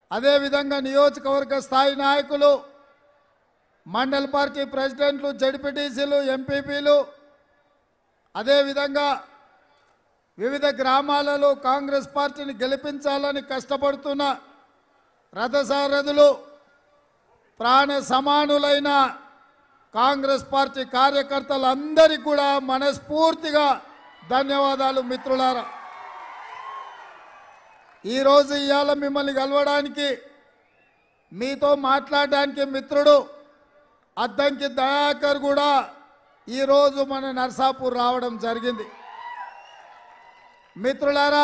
అదేవిధంగా నియోజకవర్గ స్థాయి నాయకులు మండల పార్టీ ప్రెసిడెంట్లు జడ్పీటీసీలు ఎంపీపీలు అదేవిధంగా వివిధ గ్రామాలలో కాంగ్రెస్ పార్టీని గెలిపించాలని కష్టపడుతున్న రథసారథులు ప్రాణ సమానులైన కాంగ్రెస్ పార్టీ కార్యకర్తలందరికీ కూడా మనస్ఫూర్తిగా ధన్యవాదాలు మిత్రులారా ఈరోజు ఇవాళ మిమ్మల్ని కలవడానికి మీతో మాట్లాడడానికి మిత్రుడు అద్దంకి దయాకర్ కూడా ఈరోజు మన నర్సాపూర్ రావడం జరిగింది మిత్రులారా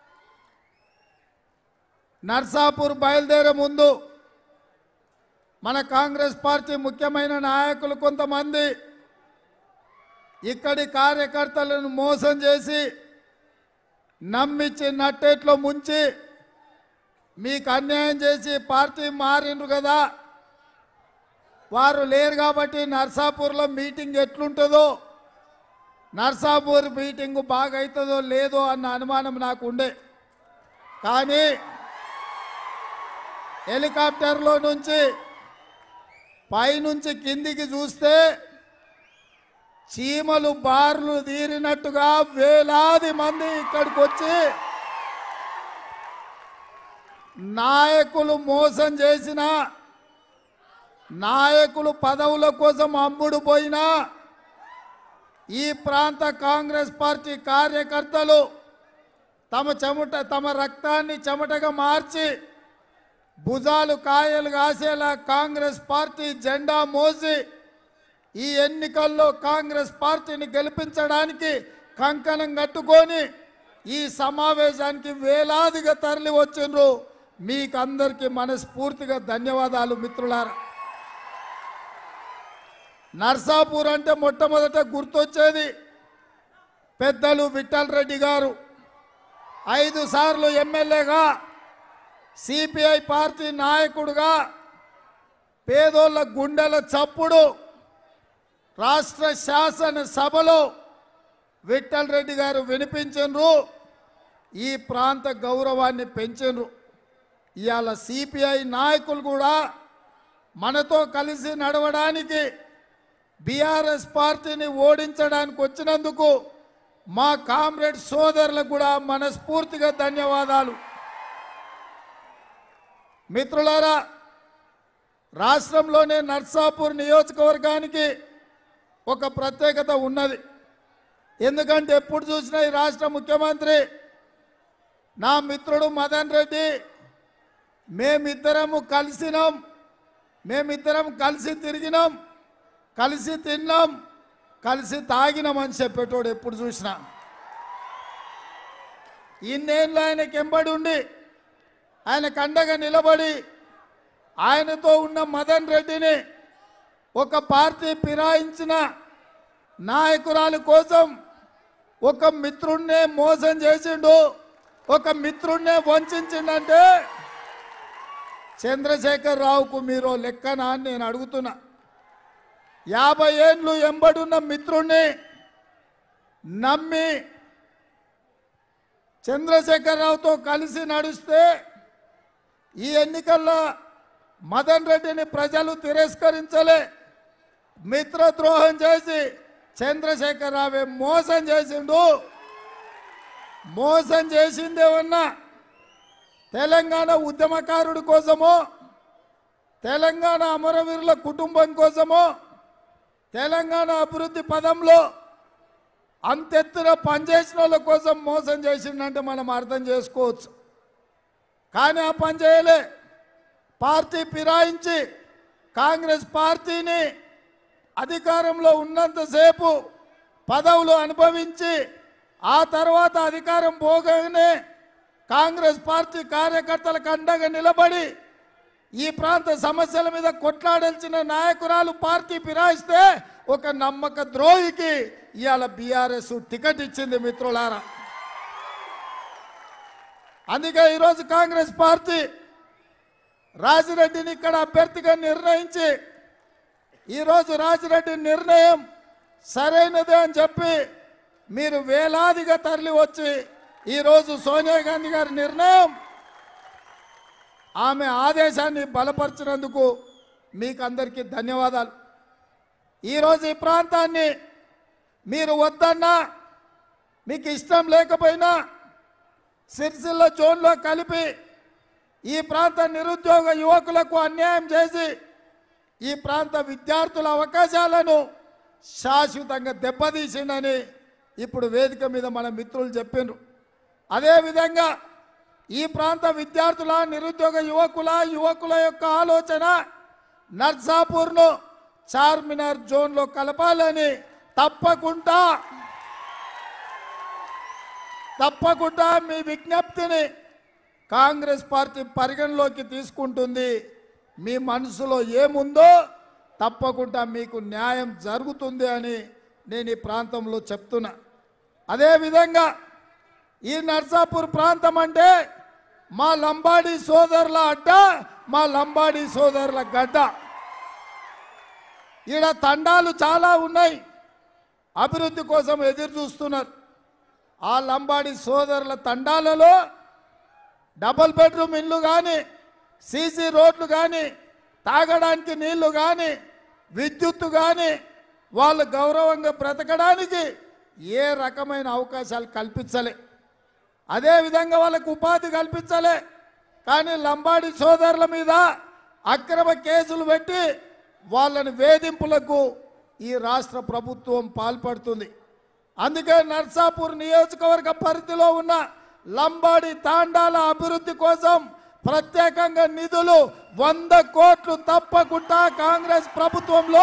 నర్సాపూర్ బయలుదేరే ముందు మన కాంగ్రెస్ పార్టీ ముఖ్యమైన నాయకులు కొంతమంది ఇక్కడి కార్యకర్తలను మోసం చేసి నమ్మించి నట్టేట్లో ముంచి మీకు అన్యాయం చేసి పార్టీ మారిండ్రు కదా వారు లేరు కాబట్టి నర్సాపూర్లో మీటింగ్ ఎట్లుంటుందో నర్సాపూర్ మీటింగ్ బాగా అవుతుందో లేదో అన్న అనుమానం నాకు ఉండే కానీ హెలికాప్టర్లో నుంచి పైనుంచి కిందికి చూస్తే చీమలు బార్లు తీరినట్టుగా వేలాది మంది ఇక్కడికి వచ్చి నాయకులు మోసం చేసిన నాయకులు పదవుల కోసం అమ్ముడు పోయినా ఈ ప్రాంత కాంగ్రెస్ పార్టీ కార్యకర్తలు తమ చెమట తమ రక్తాన్ని చెమటగా మార్చి భుజాలు కాయలు కాసేలా కాంగ్రెస్ పార్టీ జెండా మోసి ఈ ఎన్నికల్లో కాంగ్రెస్ పార్టీని గెలిపించడానికి కంకణం కట్టుకొని ఈ సమావేశానికి వేలాదిగా తరలి వచ్చిండ్రు మీకు అందరికీ మనస్ఫూర్తిగా ధన్యవాదాలు మిత్రులారా నర్సాపూర్ అంటే మొట్టమొదట గుర్తొచ్చేది పెద్దలు విఠల్ రెడ్డి గారు ఐదు సార్లు ఎమ్మెల్యేగా సిపిఐ పార్టీ నాయకుడుగా పేదోళ్ళ గుండెల చప్పుడు రాష్ట్ర శాసన సభలో విఠల్ రెడ్డి గారు వినిపించరు ఈ ప్రాంత గౌరవాన్ని పెంచరు ఇవాళ సిపిఐ నాయకులు కూడా మనతో కలిసి నడవడానికి బీఆర్ఎస్ పార్టీని ఓడించడానికి వచ్చినందుకు మా కామ్రేడ్ సోదరులకు కూడా మనస్ఫూర్తిగా ధన్యవాదాలు మిత్రులారా రాష్ట్రంలోనే నర్సాపూర్ నియోజకవర్గానికి ఒక ప్రత్యేకత ఉన్నది ఎందుకంటే ఎప్పుడు చూసినా ఈ రాష్ట్ర ముఖ్యమంత్రి నా మిత్రుడు మదన్ రెడ్డి మేమిద్దరము కలిసినాం మేమిద్దరం కలిసి తిరిగినాం కలిసి తిన్నాం కలిసి తాగినామని చెప్పేటోడు ఎప్పుడు చూసినా ఇన్నేళ్ళు ఆయనకి ఎంబడి ఉండి ఆయన కండగా నిలబడి ఆయనతో ఉన్న మదన్ రెడ్డిని ఒక పార్టీ ఫిరాయించిన నాయకురాలి కోసం ఒక మిత్రుణ్ణే మోసం చేసిండు ఒక మిత్రుణ్ణే వంచిండంటే చంద్రశేఖర్ రావుకు మీరు లెక్కనా అని నేను అడుగుతున్నా యాభై ఏండ్లు ఎంబడున్న మిత్రుణ్ణి నమ్మి చంద్రశేఖరరావుతో కలిసి నడిస్తే ఈ ఎన్నికల్లో మదన్ రెడ్డిని ప్రజలు తిరస్కరించలే మిత్రద్రోహం చేసి చంద్రశేఖరరావే మోసం చేసిండు మోసం చేసిందేమన్నా తెలంగాణ ఉద్యమకారుడి కోసమో తెలంగాణ అమరవీరుల కుటుంబం కోసమో తెలంగాణ అభివృద్ధి పదంలో అంతెత్తున పనిచేసిన వాళ్ళ కోసం మోసం చేసిండంటే మనం అర్థం చేసుకోవచ్చు కానీ ఆ పని చేయలే పార్టీ ఫిరాయించి కాంగ్రెస్ పార్టీని అధికారంలో ఉన్నంతసేపు పదవులు అనుభవించి ఆ తర్వాత అధికారం పోగానే కాంగ్రెస్ పార్టీ కార్యకర్తలకు అండగా నిలబడి ఈ ప్రాంత సమస్యల మీద కొట్లాడాల్సిన నాయకురాలు పార్టీ ఫిరాయిస్తే ఒక నమ్మక ద్రోహికి ఇవాళ బీఆర్ఎస్ టికెట్ ఇచ్చింది మిత్రులారా అందుకే ఈరోజు కాంగ్రెస్ పార్టీ రాజిరెడ్డిని ఇక్కడ అభ్యర్థిగా నిర్ణయించి ఈరోజు రాజిరెడ్డి నిర్ణయం సరైనదే అని చెప్పి మీరు వేలాదిగా తరలి వచ్చి ఈరోజు సోనియా గాంధీ గారి నిర్ణయం ఆమె ఆదేశాన్ని బలపరిచినందుకు మీకు అందరికీ ధన్యవాదాలు ఈరోజు ఈ ప్రాంతాన్ని మీరు వద్దన్నా మీకు ఇష్టం లేకపోయినా సిరిసిల్ల జోన్లో కలిపి ఈ ప్రాంత నిరుద్యోగ యువకులకు అన్యాయం చేసి ఈ ప్రాంత విద్యార్థుల అవకాశాలను శాశ్వతంగా దెబ్బతీసిండని ఇప్పుడు వేదిక మీద మన మిత్రులు చెప్పిండ్రు అదేవిధంగా ఈ ప్రాంత విద్యార్థుల నిరుద్యోగ యువకుల యువకుల యొక్క ఆలోచన నర్సాపూర్ను చార్మినార్ జోన్లో కలపాలని తప్పకుండా తప్పకుండా మీ విజ్ఞప్తిని కాంగ్రెస్ పార్టీ పరిగణలోకి తీసుకుంటుంది మీ మనసులో ఏముందో తప్పకుండా మీకు న్యాయం జరుగుతుంది అని నేను ఈ ప్రాంతంలో చెప్తున్నా అదేవిధంగా ఈ నర్సాపూర్ ప్రాంతం అంటే మా లంబాడి సోదరుల అడ్డ మా లంబాడి సోదరుల గడ్డ ఈడ తండాలు చాలా ఉన్నాయి అభివృద్ధి కోసం ఎదురు చూస్తున్నారు ఆ లంబాడి సోదరుల తండాలలో డబుల్ బెడ్రూమ్ ఇల్లు కానీ సీసీ రోడ్లు కానీ తాగడానికి నీళ్లు కానీ విద్యుత్తు కానీ వాళ్ళు గౌరవంగా బ్రతకడానికి ఏ రకమైన అవకాశాలు కల్పించలే అదేవిధంగా వాళ్ళకు ఉపాధి కల్పించలే కానీ లంబాడి సోదరుల మీద అక్రమ కేసులు పెట్టి వాళ్ళని వేధింపులకు ఈ రాష్ట్ర ప్రభుత్వం పాల్పడుతుంది అందుకే నర్సాపూర్ నియోజకవర్గ పరిధిలో ఉన్న లంబాడి తాండాల అభివృద్ధి కోసం ప్రత్యేకంగా నిధులు వంద కోట్లు తప్పకుండా కాంగ్రెస్ ప్రభుత్వంలో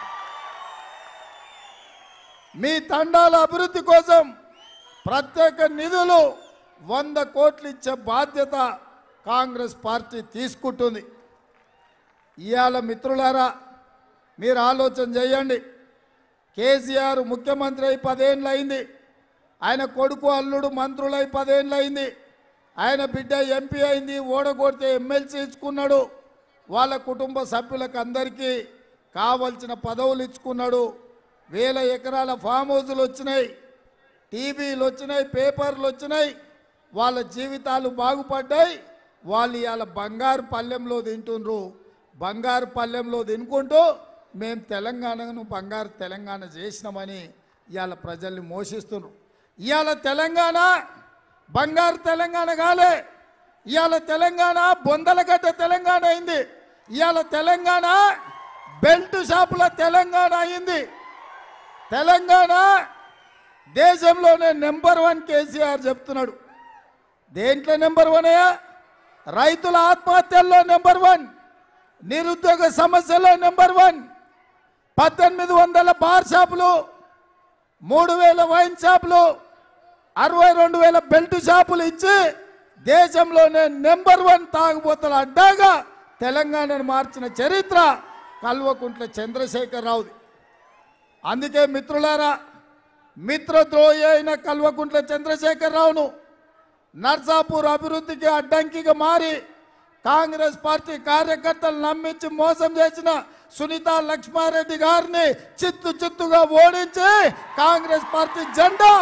మీ తండాల అభివృద్ధి కోసం ప్రత్యేక నిధులు వంద కోట్లు ఇచ్చే బాధ్యత కాంగ్రెస్ పార్టీ తీసుకుంటుంది ఇవాళ మిత్రులారా మీరు ఆలోచన చేయండి కేసీఆర్ ముఖ్యమంత్రి అయి పదేళ్ళు అయింది ఆయన కొడుకు అల్లుడు మంత్రులై పదేళ్ళు అయింది ఆయన బిడ్డ ఎంపీ అయింది ఓడగొడితే ఎమ్మెల్సీ ఇచ్చుకున్నాడు వాళ్ళ కుటుంబ సభ్యులకు అందరికీ కావలసిన పదవులు ఇచ్చుకున్నాడు వేల ఎకరాల ఫామ్ హౌజులు వచ్చినాయి టీవీలు వచ్చినాయి పేపర్లు వచ్చినాయి వాళ్ళ జీవితాలు బాగుపడ్డాయి వాళ్ళు ఇవాళ బంగారు పల్లెంలో తింటుండ్రు బంగారు పల్లెంలో తినుకుంటూ మేము తెలంగాణను బంగారు తెలంగాణ చేసినామని ఇవాళ ప్రజల్ని మోసిస్తున్నారు ఇవాళ తెలంగాణ బంగారు తెలంగాణ కాలే ఇవాళ తెలంగాణ బొందలగడ్డ తెలంగాణ అయింది ఇవాళ తెలంగాణ బెల్ట్ షాపుల తెలంగాణ అయింది తెలంగాణ దేశంలోనే నెంబర్ వన్ కేసీఆర్ చెప్తున్నాడు దేంట్లో నెంబర్ వన్ అయ్యా రైతుల ఆత్మహత్యల్లో నెంబర్ వన్ నిరుద్యోగ సమస్యలో నెంబర్ వన్ పద్దెనిమిది వందల బార్ షాపులు మూడు వేల వైన్ షాపులు అరవై రెండు వేల బెల్ట్ షాపులు ఇచ్చి దేశంలోనే నెంబర్ వన్ తాగుబోతుల అడ్డాగా తెలంగాణను మార్చిన చరిత్ర కల్వకుంట్ల చంద్రశేఖరరావుది అందుకే మిత్రులారా మిత్రద్రోహి అయిన కల్వకుంట్ల చంద్రశేఖరరావును నర్సాపూర్ అభివృద్ధికి అడ్డంకిగా మారి కాంగ్రెస్ పార్టీ కార్యకర్తలు నమ్మించి మోసం చేసిన సునీత లక్ష్మారెడ్డి గారిని చిత్తు చిత్తుగా ఓడించి కాంగ్రెస్ పార్టీ జెండా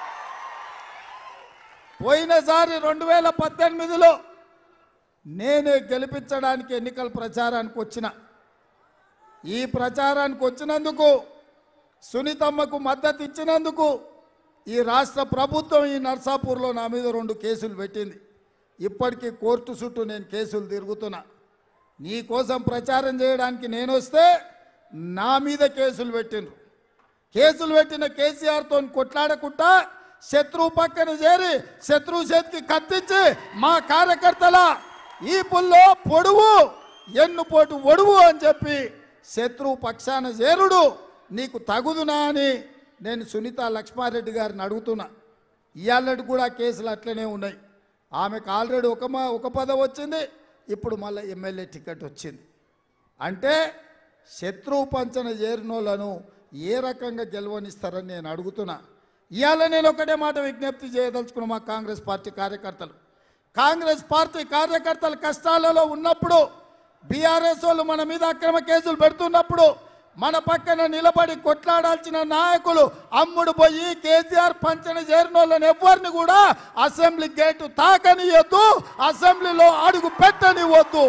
పోయినసారి రెండు వేల పద్దెనిమిదిలో నేనే గెలిపించడానికి ఎన్నికల ప్రచారానికి వచ్చిన ఈ ప్రచారానికి వచ్చినందుకు సునీతమ్మకు మద్దతు ఇచ్చినందుకు ఈ రాష్ట్ర ప్రభుత్వం ఈ నర్సాపూర్లో నా మీద రెండు కేసులు పెట్టింది ఇప్పటికీ కోర్టు చుట్టూ నేను కేసులు తిరుగుతున్నా నీ కోసం ప్రచారం చేయడానికి నేను వస్తే నా మీద కేసులు పెట్టిండ్రు కేసులు పెట్టిన కేసీఆర్తో కొట్లాడకుండా శత్రువు పక్కన చేరి శత్రువు చేతికి కత్తించి మా కార్యకర్తల ఈ పుల్లో పొడువు ఎన్నుపోటు ఒడువు అని చెప్పి శత్రువు పక్షాన చేరుడు నీకు తగుదునా అని నేను సునీత లక్ష్మారెడ్డి గారిని అడుగుతున్నా ఇవాళటి కూడా కేసులు అట్లనే ఉన్నాయి ఆమెకు ఆల్రెడీ ఒక మా ఒక పదవి వచ్చింది ఇప్పుడు మళ్ళీ ఎమ్మెల్యే టికెట్ వచ్చింది అంటే శత్రువు పంచన చేరినోళ్ళను ఏ రకంగా గెలవనిస్తారని నేను అడుగుతున్నా ఇవాళ నేను ఒకటే మాట విజ్ఞప్తి చేయదలుచుకున్న మా కాంగ్రెస్ పార్టీ కార్యకర్తలు కాంగ్రెస్ పార్టీ కార్యకర్తలు కష్టాలలో ఉన్నప్పుడు బీఆర్ఎస్ వాళ్ళు మన మీద అక్రమ కేసులు పెడుతున్నప్పుడు మన పక్కన నిలబడి కొట్లాడాల్సిన నాయకులు అమ్ముడు పోయి కేసీఆర్ పంచన చేరిన వాళ్ళని ఎవరిని కూడా అసెంబ్లీ గేటు తాకనియొద్దు అసెంబ్లీలో అడుగు పెట్టనివద్దు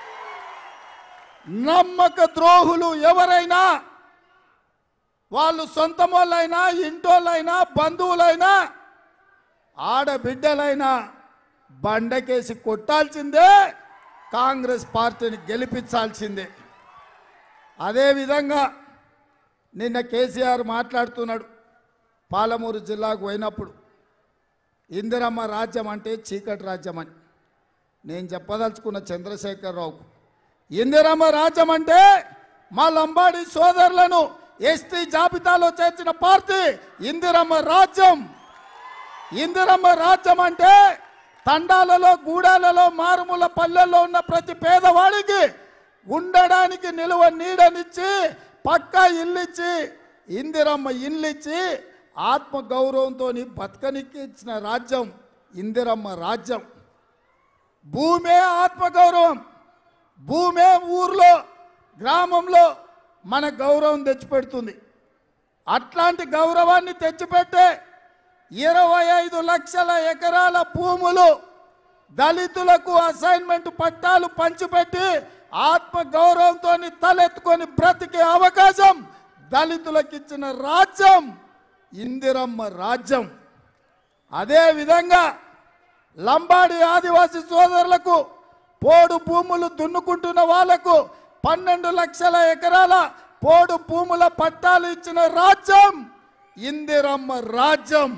నమ్మక ద్రోహులు ఎవరైనా వాళ్ళు సొంత వాళ్ళైనా ఇంటోళ్ళైనా బంధువులైనా ఆడబిడ్డలైనా బండకేసి కొట్టాల్సిందే కాంగ్రెస్ పార్టీని గెలిపించాల్సిందే అదేవిధంగా నిన్న కేసీఆర్ మాట్లాడుతున్నాడు పాలమూరు జిల్లాకు పోయినప్పుడు ఇందిరమ్మ రాజ్యం అంటే చీకటి రాజ్యం అని నేను చెప్పదలుచుకున్న చంద్రశేఖరరావుకు ఇందిరమ్మ రాజ్యం అంటే మా లంబాడి సోదరులను ఎస్టీ జాబితాలో చేర్చిన పార్టీ ఇందిరమ్మ రాజ్యం ఇందిరమ్మ రాజ్యం అంటే తండాలలో గూడాలలో మారుమూల పల్లెల్లో ఉన్న ప్రతి పేదవాడికి ఉండడానికి నిలువ నీడనిచ్చి పక్కా ఇల్లిచ్చి ఇందిరమ్మ ఇల్లిచ్చి ఆత్మ గౌరవంతో బతకనికి ఇచ్చిన రాజ్యం ఇందిరమ్మ రాజ్యం భూమే ఆత్మగౌరవం భూమే ఊర్లో గ్రామంలో మన గౌరవం తెచ్చిపెడుతుంది అట్లాంటి గౌరవాన్ని తెచ్చిపెట్టే ఇరవై ఐదు లక్షల ఎకరాల భూములు దళితులకు అసైన్మెంట్ పట్టాలు పంచిపెట్టి ఆత్మ గౌరవంతో తలెత్తుకొని బ్రతికే అవకాశం దళితులకు ఇచ్చిన రాజ్యం ఇందిరమ్మ రాజ్యం అదే విధంగా లంబాడి ఆదివాసి సోదరులకు పోడు భూములు దున్నుకుంటున్న వాళ్లకు పన్నెండు లక్షల ఎకరాల పోడు భూముల పట్టాలు ఇచ్చిన రాజ్యం ఇందిరమ్మ రాజ్యం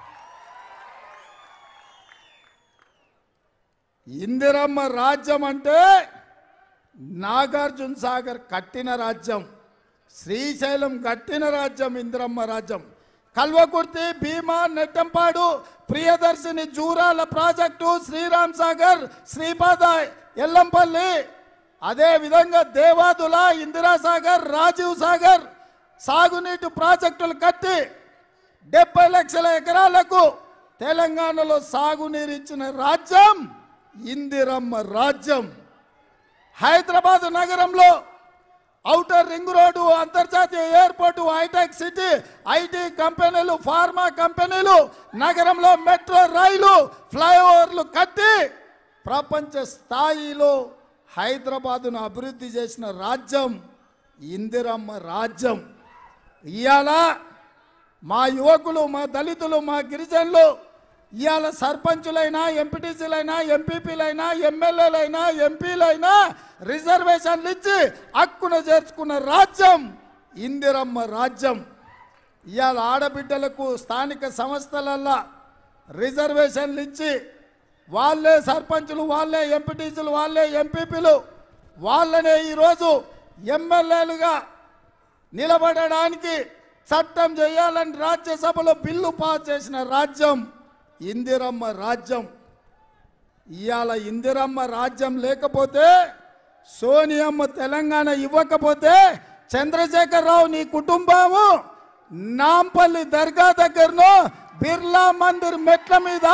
ఇందిరమ్మ రాజ్యం అంటే నాగార్జున సాగర్ కట్టిన రాజ్యం శ్రీశైలం కట్టిన రాజ్యం ఇందిరమ్మ రాజ్యం కల్వకుర్తి భీమా నెట్టంపాడు ప్రియదర్శిని జూరాల ప్రాజెక్టు శ్రీరామ్ సాగర్ శ్రీపాద ఎల్లంపల్లి అదే విధంగా దేవాదుల ఇందిరాసాగర్ రాజీవ్ సాగర్ సాగునీటి ప్రాజెక్టులు కట్టి డెబ్బై లక్షల ఎకరాలకు తెలంగాణలో సాగునీరు ఇచ్చిన రాజ్యం ఇందిరమ్మ రాజ్యం హైదరాబాద్ నగరంలో ఔటర్ రింగ్ రోడ్డు అంతర్జాతీయ ఎయిర్పోర్టు హైటెక్ సిటీ ఐటీ కంపెనీలు ఫార్మా కంపెనీలు నగరంలో మెట్రో రైలు ఫ్లైఓవర్లు కట్టి ప్రపంచ స్థాయిలో హైదరాబాదును అభివృద్ధి చేసిన రాజ్యం ఇందిరమ్మ రాజ్యం ఇవాళ మా యువకులు మా దళితులు మా గిరిజనులు ఇవాళ సర్పంచులైనా ఎంపీటీసీలైనా ఎంపీపీలైనా ఎమ్మెల్యేలైనా ఎంపీలైనా రిజర్వేషన్లు ఇచ్చి హక్కున చేర్చుకున్న రాజ్యం ఇందిరమ్మ రాజ్యం ఇవాళ ఆడబిడ్డలకు స్థానిక సంస్థలల్లో రిజర్వేషన్లు ఇచ్చి వాళ్ళే సర్పంచులు వాళ్ళే ఎంపీటీసీలు వాళ్ళే ఎంపీపీలు వాళ్ళనే ఈరోజు ఎమ్మెల్యేలుగా నిలబడడానికి చట్టం చేయాలని రాజ్యసభలో బిల్లు పాస్ చేసిన రాజ్యం ఇందిరమ్మ రాజ్యం ఇవాళ ఇందిరమ్మ రాజ్యం లేకపోతే సోనియమ్మ తెలంగాణ ఇవ్వకపోతే చంద్రశేఖరరావు నీ కుటుంబము నాంపల్లి దర్గా దగ్గరను బిర్లా మందిర్ మెట్ల మీద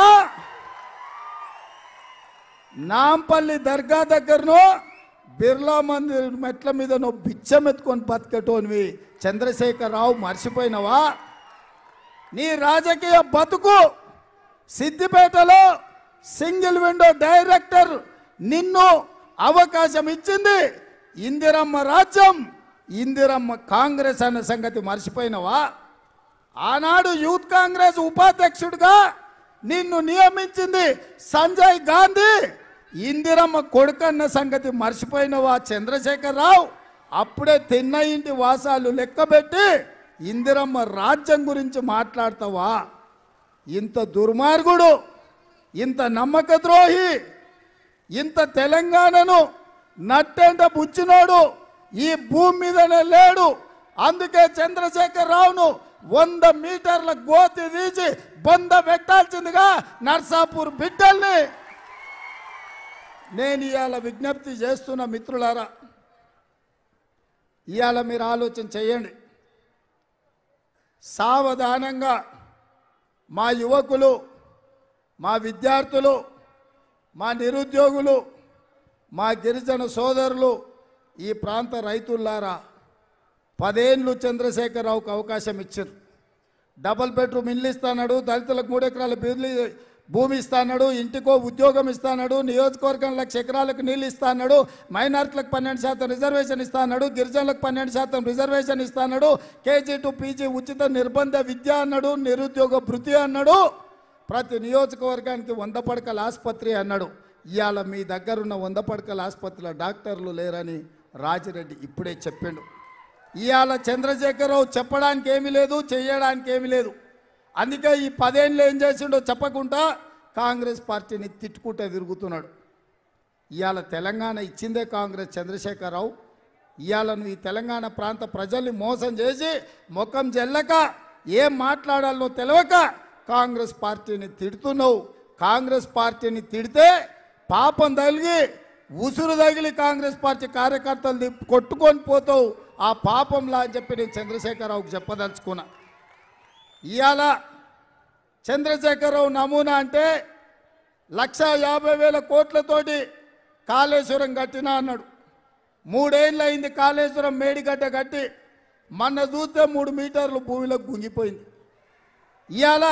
నాంపల్లి దర్గా దగ్గరను బిర్లా మందిర్ మెట్ల మీద నువ్వు బిచ్చం ఎత్తుకొని బతికేటోనివి చంద్రశేఖరరావు మర్చిపోయినవా నీ రాజకీయ బతుకు సిద్దిపేటలో సింగిల్ విండో డైరెక్టర్ నిన్ను అవకాశం ఇచ్చింది ఇందిరమ్మ రాజ్యం ఇందిరమ్మ కాంగ్రెస్ అన్న సంగతి మర్చిపోయినవా ఆనాడు యూత్ కాంగ్రెస్ ఉపాధ్యక్షుడిగా నిన్ను నియమించింది సంజయ్ గాంధీ ఇందిరమ్మ కొడుకన్న సంగతి మర్చిపోయినవా చంద్రశేఖరరావు అప్పుడే తిన్న ఇంటి వాసాలు లెక్కబెట్టి ఇందిరమ్మ రాజ్యం గురించి మాట్లాడతావా ఇంత దుర్మార్గుడు ఇంత నమ్మక ద్రోహి ఇంత తెలంగాణను నట్టెంట బుచ్చినోడు ఈ భూమి మీదనే లేడు అందుకే చంద్రశేఖర్ రావును వంద మీటర్ల గోతి తీసి బొంద పెట్టాల్సిందిగా నర్సాపూర్ బిడ్డల్ని నేను ఇవాళ విజ్ఞప్తి చేస్తున్న మిత్రులారా ఇవాళ మీరు ఆలోచన చేయండి సావధానంగా మా యువకులు మా విద్యార్థులు మా నిరుద్యోగులు మా గిరిజన సోదరులు ఈ ప్రాంత రైతుల్లారా పదేళ్ళు చంద్రశేఖరరావుకు అవకాశం ఇచ్చారు డబల్ బెడ్రూమ్ ఇల్లు ఇస్తాడు దళితులకు మూడు ఎకరాల బిల్లు భూమి ఇస్తాడు ఇంటికో ఉద్యోగం ఇస్తాడు నియోజకవర్గం లక్ష ఎకరాలకు నీళ్ళు ఇస్తాడు మైనార్టీలకు పన్నెండు శాతం రిజర్వేషన్ ఇస్తాడు గిరిజనులకు పన్నెండు శాతం రిజర్వేషన్ ఇస్తాడు కేజీ టు పీజీ ఉచిత నిర్బంధ విద్య అన్నాడు నిరుద్యోగ భృతి అన్నాడు ప్రతి నియోజకవర్గానికి వంద పడకల ఆసుపత్రి అన్నాడు ఇవాళ మీ దగ్గరున్న వంద పడకల ఆసుపత్రిలో డాక్టర్లు లేరని రాజిరెడ్డి ఇప్పుడే చెప్పిండు ఇవాళ చంద్రశేఖరరావు చెప్పడానికి ఏమీ లేదు చేయడానికి ఏమీ లేదు అందుకే ఈ పదేళ్ళు ఏం చేసిండో చెప్పకుండా కాంగ్రెస్ పార్టీని తిట్టుకుంటే తిరుగుతున్నాడు ఇవాళ తెలంగాణ ఇచ్చిందే కాంగ్రెస్ చంద్రశేఖరరావు ఇవాళ నువ్వు ఈ తెలంగాణ ప్రాంత ప్రజల్ని మోసం చేసి ముఖం జల్లక ఏం మాట్లాడాలో తెలియక కాంగ్రెస్ పార్టీని తిడుతున్నావు కాంగ్రెస్ పార్టీని తిడితే పాపం తగిలి ఉసురు తగిలి కాంగ్రెస్ పార్టీ కార్యకర్తలు కొట్టుకొని పోతావు ఆ పాపంలా అని చెప్పి నేను చంద్రశేఖరరావుకి చెప్పదలుచుకున్నా ఇవాళ చంద్రశేఖరరావు నమూనా అంటే లక్ష యాభై వేల కోట్లతోటి కాళేశ్వరం కట్టినా అన్నాడు మూడేళ్ళు అయింది కాళేశ్వరం మేడిగడ్డ కట్టి మొన్న చూస్తే మూడు మీటర్లు భూమిలోకి గుంగిపోయింది ఇవాళ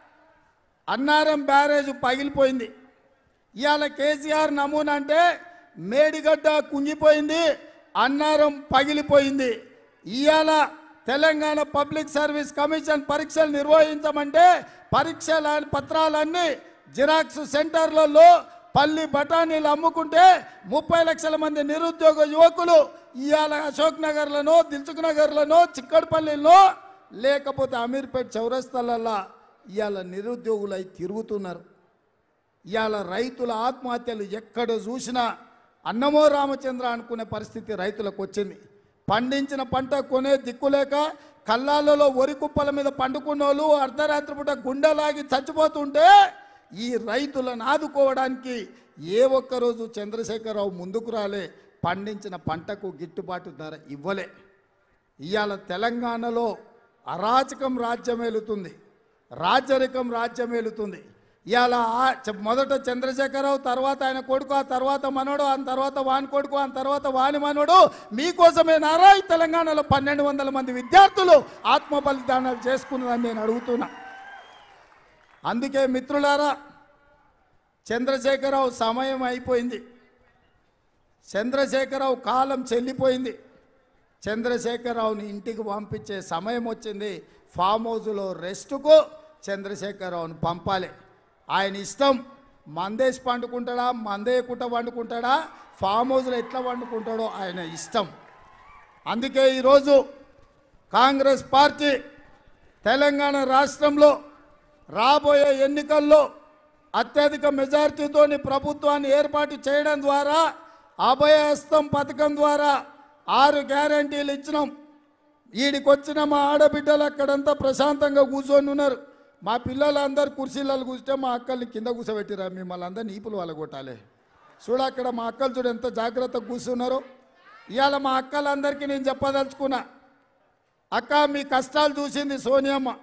అన్నారం బ్యారేజ్ పగిలిపోయింది ఇవాళ కేసీఆర్ నమూనా అంటే మేడిగడ్డ కుంగిపోయింది అన్నారం పగిలిపోయింది ఇవాళ తెలంగాణ పబ్లిక్ సర్వీస్ కమిషన్ పరీక్షలు నిర్వహించమంటే పరీక్షల పత్రాలన్నీ జిరాక్స్ సెంటర్లలో పల్లి బఠానీలు అమ్ముకుంటే ముప్పై లక్షల మంది నిరుద్యోగ యువకులు ఇవాళ అశోక్ నగర్లను దిల్సుఖ్ నగర్లను చిక్కడపల్లిలో లేకపోతే అమీర్పేట్ చౌరస్తాలల్లో ఇవాళ నిరుద్యోగులై తిరుగుతున్నారు ఇవాళ రైతుల ఆత్మహత్యలు ఎక్కడ చూసినా అన్నమో రామచంద్ర అనుకునే పరిస్థితి రైతులకు వచ్చింది పండించిన పంట కొనే దిక్కులేక కల్లాలలో వరి కుప్పల మీద పండుకున్న వాళ్ళు అర్ధరాత్రి పూట గుండెలాగి చచ్చిపోతుంటే ఈ రైతులను ఆదుకోవడానికి ఏ ఒక్క రోజు చంద్రశేఖరరావు ముందుకు రాలే పండించిన పంటకు గిట్టుబాటు ధర ఇవ్వలే ఇవాళ తెలంగాణలో అరాచకం రాజ్యం ఏలుతుంది రాజరికం రాజ్యం ఏలుతుంది ఇవాళ ఆ- చ- మొదట చంద్రశేఖరరావు తర్వాత ఆయన కొడుకు ఆ తర్వాత మనోడు ఆ తర్వాత వాని కొడుకు ఆ తర్వాత వాని మనోడు మీకోసమే నారా ఈ తెలంగాణలో పన్నెండు వందల మంది విద్యార్థులు ఆత్మ బలిదానాలు చేసుకున్నదని నేను అడుగుతున్నా అందుకే మిత్రులారా చంద్రశేఖరరావు సమయం అయిపోయింది చంద్రశేఖరరావు కాలం చెల్లిపోయింది చంద్రశేఖరరావుని ఇంటికి పంపించే సమయం వచ్చింది ఫామ్ హౌస్లో రెస్ట్కు చంద్రశేఖరరావుని పంపాలి ఆయన ఇష్టం మందేసి పండుకుంటాడా మందేయకుండా వండుకుంటాడా ఫామ్ హౌస్లో ఎట్లా వండుకుంటాడో ఆయన ఇష్టం అందుకే ఈరోజు కాంగ్రెస్ పార్టీ తెలంగాణ రాష్ట్రంలో రాబోయే ఎన్నికల్లో అత్యధిక మెజార్టీతోని ప్రభుత్వాన్ని ఏర్పాటు చేయడం ద్వారా అభయహస్తం పథకం ద్వారా ఆరు గ్యారంటీలు ఇచ్చినాం ఈడికొచ్చిన మా ఆడబిడ్డలు అక్కడంతా ప్రశాంతంగా కూర్చొని ఉన్నారు మా పిల్లలందరూ కుర్చీలలో కూర్చుంటే మా అక్కల్ని కింద కూర్చోబెట్టిరా మిమ్మల్ని అందరినీ ఈపులు వాళ్ళగొట్టాలి చూడు అక్కడ మా అక్కలు చూడు ఎంత జాగ్రత్తగా కూర్చున్నారో ఇవాళ మా అక్కలందరికీ నేను చెప్పదలుచుకున్నా అక్క మీ కష్టాలు చూసింది సోనియమ్మ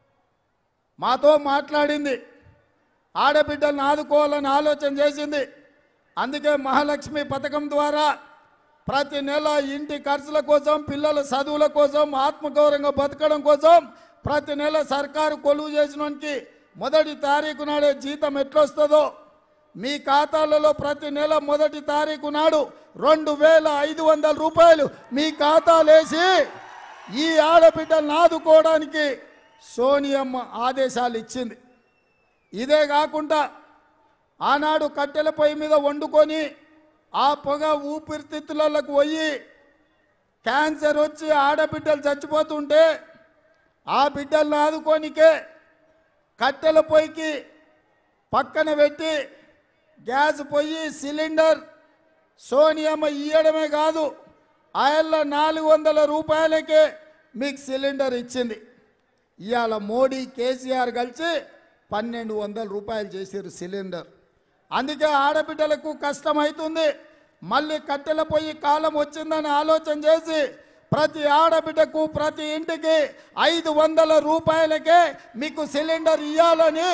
మాతో మాట్లాడింది ఆడబిడ్డలను ఆదుకోవాలని ఆలోచన చేసింది అందుకే మహాలక్ష్మి పథకం ద్వారా ప్రతి నెల ఇంటి ఖర్చుల కోసం పిల్లల చదువుల కోసం ఆత్మగౌరవంగా బతకడం కోసం ప్రతి నెల సర్కారు కొలువు చేసినోనికి మొదటి తారీఖు నాడే జీతం ఎట్లొస్తుందో మీ ఖాతాలలో ప్రతి నెల మొదటి తారీఖు నాడు రెండు వేల ఐదు వందల రూపాయలు మీ ఖాతాలేసి ఈ ఆడబిడ్డలను ఆదుకోవడానికి సోనియమ్మ ఆదేశాలు ఇచ్చింది ఇదే కాకుండా ఆనాడు కట్టెల పొయ్యి మీద వండుకొని ఆ పొగ ఊపిరితిత్తులకు పోయి క్యాన్సర్ వచ్చి ఆడబిడ్డలు చచ్చిపోతుంటే ఆ బిడ్డలను ఆదుకోనికే కట్టెల పొయ్యికి పక్కన పెట్టి గ్యాస్ పొయ్యి సిలిండర్ సోనియమ్మ ఇయ్యడమే కాదు ఆయల్ల నాలుగు వందల రూపాయలకే మీకు సిలిండర్ ఇచ్చింది ఇవాళ మోడీ కేసీఆర్ కలిసి పన్నెండు వందల రూపాయలు చేసారు సిలిండర్ అందుకే ఆడబిడ్డలకు కష్టమవుతుంది మళ్ళీ కట్టెల పొయ్యి కాలం వచ్చిందని ఆలోచన చేసి ప్రతి ఆడబిడ్డకు ప్రతి ఇంటికి ఐదు వందల రూపాయలకే మీకు సిలిండర్ ఇవ్వాలని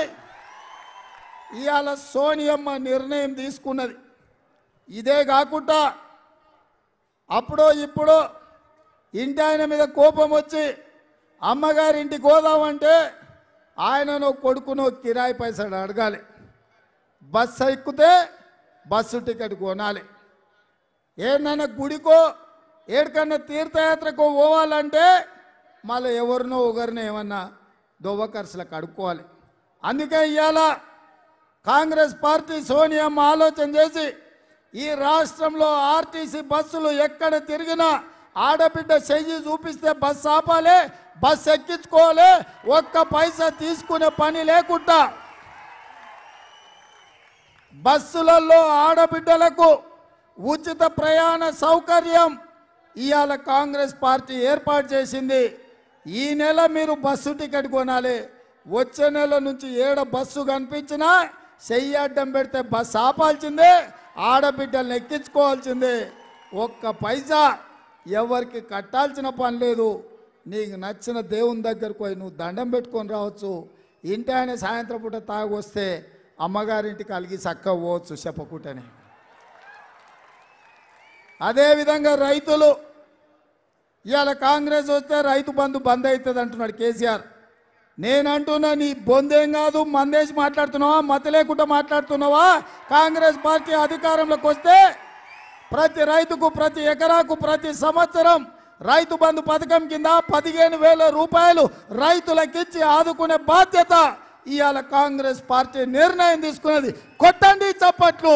ఇవాళ సోనియమ్మ నిర్ణయం తీసుకున్నది ఇదే కాకుండా అప్పుడో ఇప్పుడో ఇంటి ఆయన మీద కోపం వచ్చి అమ్మగారి ఇంటికి పోదామంటే ఆయనను కొడుకును కిరాయి పైసలు అడగాలి బస్సు ఎక్కితే బస్సు టికెట్ కొనాలి ఏడన్నా గుడికో ఏడికన్నా తీర్థయాత్రకు పోవాలంటే మళ్ళీ ఎవరినో ఒకరిని ఏమన్నా దొవ్వ ఖర్చులకు అడుక్కోవాలి అందుకే ఇవాళ కాంగ్రెస్ పార్టీ సోనియమ్మ ఆలోచన చేసి ఈ రాష్ట్రంలో ఆర్టీసీ బస్సులు ఎక్కడ తిరిగినా ఆడబిడ్డ చెయ్యి చూపిస్తే బస్సు ఆపాలి బస్సు ఎక్కించుకోవాలి ఒక్క పైసా తీసుకునే పని లేకుండా బస్సులలో ఆడబిడ్డలకు ఉచిత ప్రయాణ సౌకర్యం ఇవాళ కాంగ్రెస్ పార్టీ ఏర్పాటు చేసింది ఈ నెల మీరు బస్సు టికెట్ కొనాలి వచ్చే నెల నుంచి ఏడ బస్సు కనిపించినా చెయ్యి అడ్డం పెడితే బస్సు ఆపాల్సిందే ఆడబిడ్డల్ని ఎక్కించుకోవాల్సిందే ఒక్క పైసా ఎవరికి కట్టాల్సిన పని లేదు నీకు నచ్చిన దేవుని దగ్గరకు పోయి నువ్వు దండం పెట్టుకొని రావచ్చు ఇంటి ఆయన సాయంత్రం పూట తాగొస్తే అమ్మగారింటికి అలిగి చక్క పోవచ్చు చెప్పకుంటని అదేవిధంగా రైతులు ఇవాళ కాంగ్రెస్ వస్తే రైతు బంధు బంద్ అవుతుంది అంటున్నాడు కేసీఆర్ నేనంటున్నా నీ బొందేం కాదు మందేసి మాట్లాడుతున్నావా మత లేకుండా మాట్లాడుతున్నావా కాంగ్రెస్ పార్టీ అధికారంలోకి వస్తే ప్రతి రైతుకు ప్రతి ఎకరాకు ప్రతి సంవత్సరం రైతు బంధు పథకం కింద పదిహేను వేల రూపాయలు రైతులకిచ్చి ఆదుకునే బాధ్యత ఇవాళ కాంగ్రెస్ పార్టీ నిర్ణయం తీసుకున్నది కొట్టండి చప్పట్లు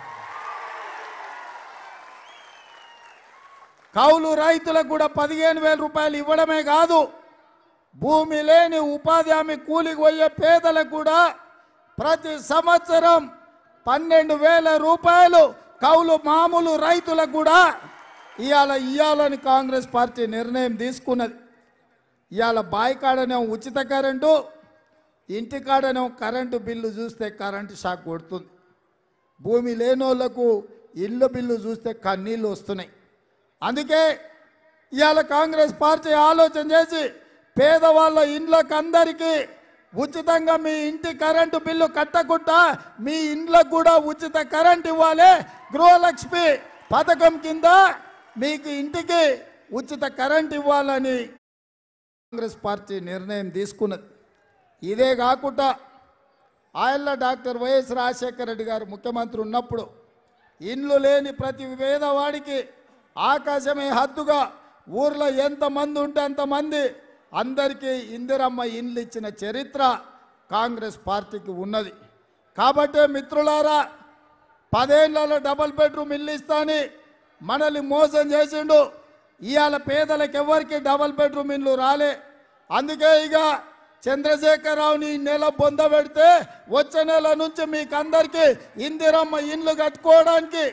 కౌలు రైతులకు కూడా పదిహేను వేల రూపాయలు ఇవ్వడమే కాదు భూమి లేని ఉపాధి హామీ కూలికి పోయే పేదలకు కూడా ప్రతి సంవత్సరం పన్నెండు వేల రూపాయలు కౌలు మామూలు రైతులకు కూడా ఇవాళ ఇవ్వాలని కాంగ్రెస్ పార్టీ నిర్ణయం తీసుకున్నది ఇవాళ బాయి కాడనేమో ఉచిత కరెంటు ఇంటి కాడనేమో కరెంటు బిల్లు చూస్తే కరెంటు షాక్ కొడుతుంది భూమి లేనోళ్లకు ఇళ్ళ బిల్లు చూస్తే కన్నీళ్ళు వస్తున్నాయి అందుకే ఇవాళ కాంగ్రెస్ పార్టీ ఆలోచన చేసి పేదవాళ్ళ ఇండ్లకు అందరికీ ఉచితంగా మీ ఇంటి కరెంటు బిల్లు కట్టకుండా మీ ఇండ్లకు కూడా ఉచిత కరెంట్ ఇవ్వాలి గృహలక్ష్మి పథకం కింద మీకు ఇంటికి ఉచిత కరెంట్ ఇవ్వాలని కాంగ్రెస్ పార్టీ నిర్ణయం తీసుకున్నది ఇదే కాకుండా ఆయల్ల డాక్టర్ వైఎస్ రాజశేఖర రెడ్డి గారు ముఖ్యమంత్రి ఉన్నప్పుడు ఇండ్లు లేని ప్రతి పేదవాడికి ఆకాశమే హద్దుగా ఊర్లో ఎంతమంది ఉంటే అంతమంది అందరికీ ఇందిరమ్మ ఇండ్లు ఇచ్చిన చరిత్ర కాంగ్రెస్ పార్టీకి ఉన్నది కాబట్టే మిత్రులారా పదేళ్లలో డబల్ బెడ్రూమ్ ఇల్లు ఇస్తాని మనల్ని మోసం చేసిండు ఇవాళ పేదలకు ఎవరికి డబల్ బెడ్రూమ్ ఇల్లు రాలే అందుకే ఇక చంద్రశేఖరరావుని ఈ నెల బొంద పెడితే వచ్చే నెల నుంచి మీకు అందరికీ ఇందిరమ్మ ఇండ్లు కట్టుకోవడానికి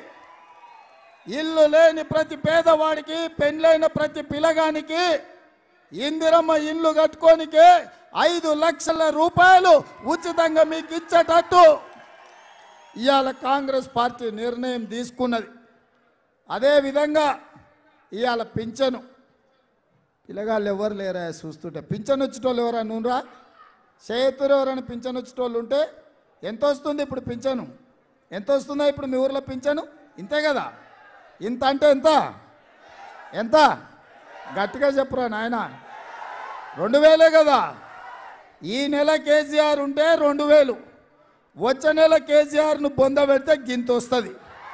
ఇల్లు లేని ప్రతి పేదవాడికి పెళ్ళైన ప్రతి పిల్లగానికి ఇందిరమ్మ ఇల్లు కట్టుకోనికి ఐదు లక్షల రూపాయలు ఉచితంగా మీకు ఇచ్చేటట్టు ఇవాళ కాంగ్రెస్ పార్టీ నిర్ణయం తీసుకున్నది అదేవిధంగా ఇవాళ పింఛను పిల్లగాళ్ళు ఎవరు లేరా చూస్తుంటే పింఛన్ వచ్చేటోళ్ళు ఎవరా నూనెరా చేతులు ఎవరైనా పింఛన్ వచ్చేటోళ్ళు ఉంటే ఎంత వస్తుంది ఇప్పుడు పింఛను ఎంత వస్తుందా ఇప్పుడు మీ ఊర్లో పింఛను ఇంతే కదా ఇంత అంటే ఎంత ఎంత గట్టిగా చెప్పురా నాయన రెండు వేలే కదా ఈ నెల కేసీఆర్ ఉంటే రెండు వేలు వచ్చే నెల కేసీఆర్ను బొంద పెడితే గింత వస్తుంది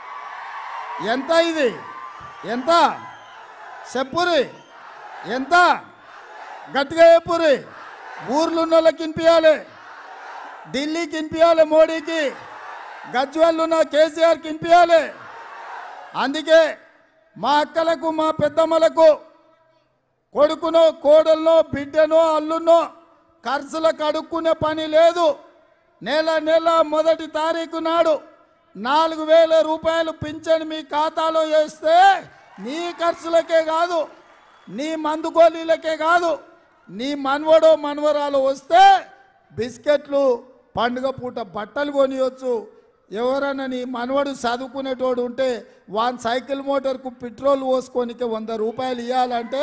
ఎంత ఇది ఎంత చెప్పురి ఎంత గట్టిగా చెప్పురి ఊర్లో ఉన్న వాళ్ళకి వినిపించాలి ఢిల్లీకి వినిపించాలి మోడీకి గజ్వాళ్ళు ఉన్న కేసీఆర్కి వినిపించాలి అందుకే మా అక్కలకు మా పెద్దమ్మలకు కొడుకునో కోడల్లో బిడ్డనో అల్లునో ఖర్చులకు అడుక్కునే పని లేదు నెల నెల మొదటి తారీఖు నాడు నాలుగు వేల రూపాయలు పింఛన్ మీ ఖాతాలో వేస్తే నీ ఖర్చులకే కాదు నీ మందు గోళీలకే కాదు నీ మనవడో మనవరాలు వస్తే బిస్కెట్లు పండుగ పూట బట్టలు కొనియొచ్చు ఎవరైనా నీ మనవడు చదువుకునేటోడు ఉంటే వాన్ సైకిల్ మోటార్కు పెట్రోల్ పోసుకోనికే వంద రూపాయలు ఇవ్వాలంటే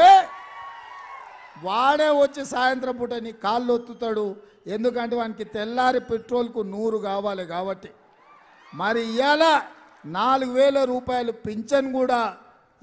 వాడే వచ్చి సాయంత్రం పూట నీ కాళ్ళు ఒత్తుతాడు ఎందుకంటే వానికి తెల్లారి పెట్రోల్కు నూరు కావాలి కాబట్టి మరి ఇవాళ నాలుగు వేల రూపాయలు పింఛన్ కూడా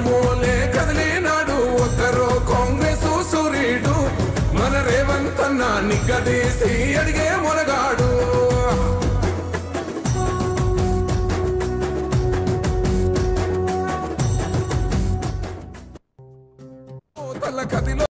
మేఘమోలే కదిలినాడు ఒక్కరో కాంగ్రెస్ సూర్యుడు మన రేవంత్ అన్న నిగ్గదీసి అడిగే మొనగాడు తల్ల కదిలో